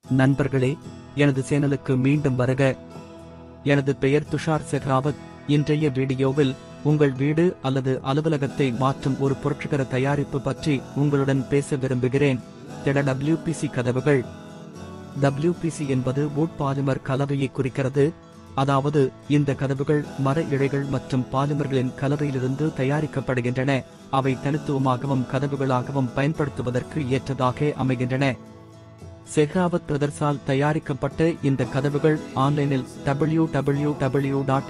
நண்பர்களே எனது சேனலுக்கு மீண்டும் வருக எனது பெயர் துஷார் செஹ்ராவத் இன்றைய வீடியோவில் உங்கள் வீடு அல்லது அலுவலகத்தை மாற்றும் ஒரு புரட்சிகர தயாரிப்பு பற்றி உங்களுடன் பேச விரும்புகிறேன் திட WPC கதவுகள் WPC என்பது wood பாலிமர் கலவையை குறிக்கிறது அதாவது இந்த கதவுகள் மர இழைகள் மற்றும் பாலிமர்களின் கலவையிலிருந்து தயாரிக்கப்படுகின்றன அவை தனித்துவமாகவும் கதவுகளாகவும் பயன்படுத்துவதற்கு ஏற்றதாக அமைகின்றன செஹ்ராவத் பிரதர்ஸால் தயாரிக்கப்பட்ட இந்த கதவுகள் ஆன்லைனில் W W W dot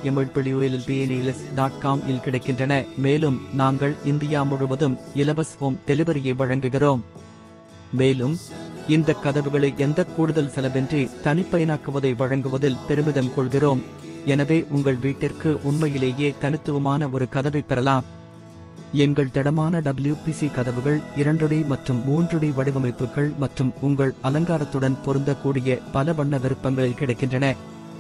dot com இல் கிடைக்கின்றன மேலும் நாங்கள் இந்தியா முழுவதும் இலவச ஹோம் டெலிவரியை வழங்குகிறோம் மேலும் இந்த கதவுகளை எந்த கூடுதல் செலவின்றி தனிப்பயனாக்குவதை வழங்குவதில் பெருமிதம் கொள்கிறோம் எனவே உங்கள் வீட்டிற்கு உண்மையிலேயே தனித்துவமான ஒரு கதவை பெறலாம் எங்கள் திடமான WPC கதவுகள் இரண்டடி மற்றும் மூன்றடி வடிவமைப்புகள் மற்றும் உங்கள் அலங்காரத்துடன் பொருந்தக்கூடிய பல வண்ண விருப்பங்களில் கிடைக்கின்றன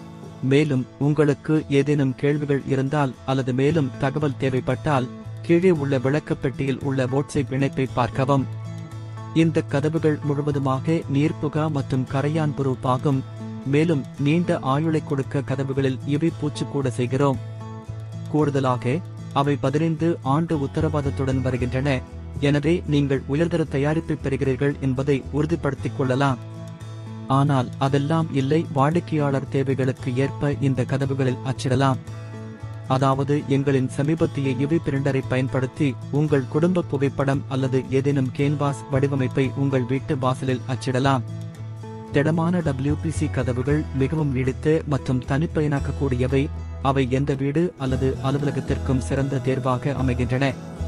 மேலும் உங்களுக்கு ஏதேனும் கேள்விகள் இருந்தால் அல்லது மேலும் தகவல் தேவைப்பட்டால் கீழே உள்ள விளக்கப்பெட்டியில் உள்ள வாட்ஸ்அப் இணைப்பை பார்க்கவும் இந்த கதவுகள் முழுவதுமாக நீர்ப்புகா மற்றும் கரையான் பொறுப்பாகும் மேலும் நீண்ட ஆயுளை கொடுக்க கதவுகளில் இவை பூச்சுக்கூட செய்கிறோம் கூடுதலாக அவை பதினைந்து ஆண்டு உத்தரவாதத்துடன் வருகின்றன எனவே நீங்கள் உயர்தர தயாரிப்பை பெறுகிறீர்கள் என்பதை உறுதிப்படுத்திக் கொள்ளலாம் ஆனால் அதெல்லாம் இல்லை வாடிக்கையாளர் தேவைகளுக்கு ஏற்ப இந்த கதவுகளில் அச்சிடலாம் அதாவது எங்களின் சமீபத்திய யுவி பிரிண்டரை பயன்படுத்தி உங்கள் குடும்ப புகைப்படம் அல்லது ஏதேனும் கேன்வாஸ் வடிவமைப்பை உங்கள் வீட்டு வாசலில் அச்சிடலாம் திடமான WPC கதவுகள் மிகவும் நீடித்து மற்றும் தனிப்பயனாக்கக்கூடியவை அவை எந்த வீடு அல்லது அலுவலகத்திற்கும் சிறந்த தேர்வாக அமைகின்றன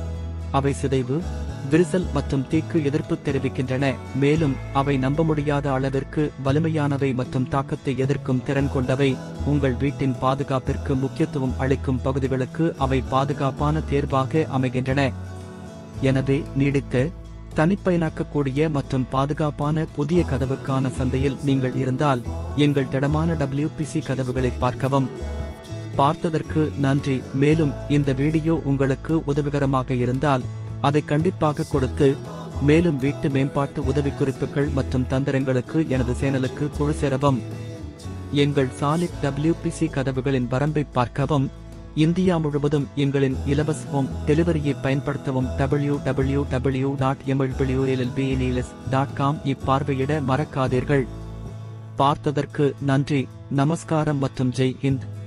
அவை சிதைவு விரிசல் மற்றும் தீக்கு எதிர்ப்பு தெரிவிக்கின்றன மேலும் அவை நம்ப முடியாத அளவிற்கு வலிமையானவை மற்றும் தாக்கத்தை எதிர்க்கும் திறன் கொண்டவை உங்கள் வீட்டின் பாதுகாப்பிற்கு முக்கியத்துவம் அளிக்கும் பகுதிகளுக்கு அவை பாதுகாப்பான தேர்வாக அமைகின்றன எனவே நீடித்த தனிப்பயனாக்கக்கூடிய மற்றும் பாதுகாப்பான புதிய கதவுக்கான சந்தையில் நீங்கள் இருந்தால் எங்கள் திடமான WPC கதவுகளை பார்க்கவும் பார்த்ததற்கு நன்றி மேலும் இந்த வீடியோ உங்களுக்கு உதவிகரமாக இருந்தால் அதை கண்டிப்பாக கொடுத்து மேலும் வீட்டு மேம்பாட்டு உதவிக்குறிப்புகள் மற்றும் தந்திரங்களுக்கு எனது சேனலுக்கு குழு சேரவும் எங்கள் சாலிட் WPC கதவுகளின் வரம்பை பார்க்கவும் இந்தியா முழுவதும் எங்களின் இலவச ஹோம் டெலிவரியை பயன்படுத்தவும் W W W dot dot com இப்பார்வையிட மறக்காதீர்கள் பார்த்ததற்கு நன்றி நமஸ்காரம் மற்றும் ஜெய் ஹிந்த்